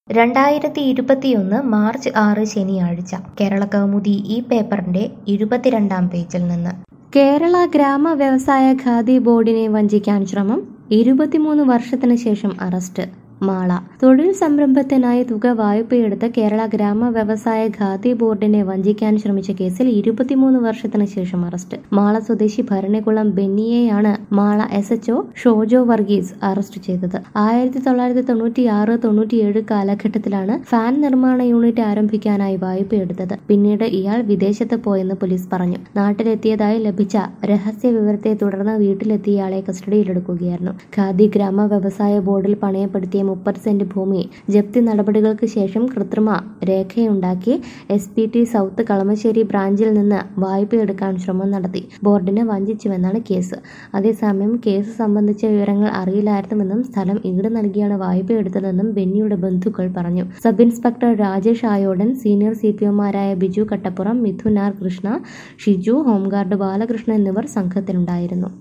രണ്ടായിരത്തി ഇരുപത്തിയൊന്ന് മാർച്ച് ആറ് ശനിയാഴ്ച കേരളകൗമുദി ഈ പേപ്പറിന്റെ ഇരുപത്തിരണ്ടാം പേജിൽ നിന്ന് കേരള ഗ്രാമ വ്യവസായ ഖാദി ബോർഡിനെ വഞ്ചിക്കാൻ ശ്രമം ഇരുപത്തിമൂന്ന് വർഷത്തിന് ശേഷം അറസ്റ്റ് മാള തൊഴിൽ സംരംഭത്തിനായി തുക വായ്പയെടുത്ത് കേരള ഗ്രാമ വ്യവസായ ഖാദി ബോർഡിനെ വഞ്ചിക്കാൻ ശ്രമിച്ച കേസിൽ ഇരുപത്തിമൂന്ന് വർഷത്തിന് ശേഷം അറസ്റ്റ് മാള സ്വദേശി ഭരണികുളം ബെന്നിയെയാണ് Mala S H O Shojo Varghese arrest ചെയ്തത് ആയിരത്തി തൊള്ളായിരത്തി തൊണ്ണൂറ്റി ആറ് തൊണ്ണൂറ്റിയേഴ് കാലഘട്ടത്തിലാണ് ഫാൻ നിർമ്മാണ യൂണിറ്റ് ആരംഭിക്കാനായി വായ്പയെടുത്തത് പിന്നീട് ഇയാൾ വിദേശത്ത് പോയെന്ന് പോലീസ് പറഞ്ഞു നാട്ടിലെത്തിയതായി ലഭിച്ച രഹസ്യ വിവരത്തെ തുടർന്ന് വീട്ടിലെത്തിയ ഇയാളെ കസ്റ്റഡിയിലെടുക്കുകയായിരുന്നു ഖാദി ഗ്രാമ വ്യവസായ ബോർഡിൽ പണയപ്പെടുത്തിയ മുപ്പത് സെന്റ് ഭൂമി ജപ്തി നടപടികൾക്ക് ശേഷം കൃത്രിമ രേഖയുണ്ടാക്കി S P T south Kalamassery ബ്രാഞ്ചിൽ നിന്ന് വായ്പയെടുക്കാൻ ശ്രമം നടത്തി ബോർഡിനെ വഞ്ചിച്ചുവെന്നാണ് കേസ് അതേസമയം കേസ് സംബന്ധിച്ച വിവരങ്ങൾ അറിയില്ലായിരുന്നുവെന്നും സ്ഥലം ഈട് നൽകിയാണ് വായ്പയെടുത്തതെന്നും ബെന്നിയുടെ ബന്ധുക്കൾ പറഞ്ഞു sub inspector Rajesh Ayodan senior C P ഒമാരായ ബിജു കട്ടപ്പുറം മിഥുൻ ആർ കൃഷ്ണ ഷിജു ഹോംഗാർഡ് ബാലകൃഷ്ണൻ എന്നിവർ സംഘത്തിലുണ്ടായിരുന്നു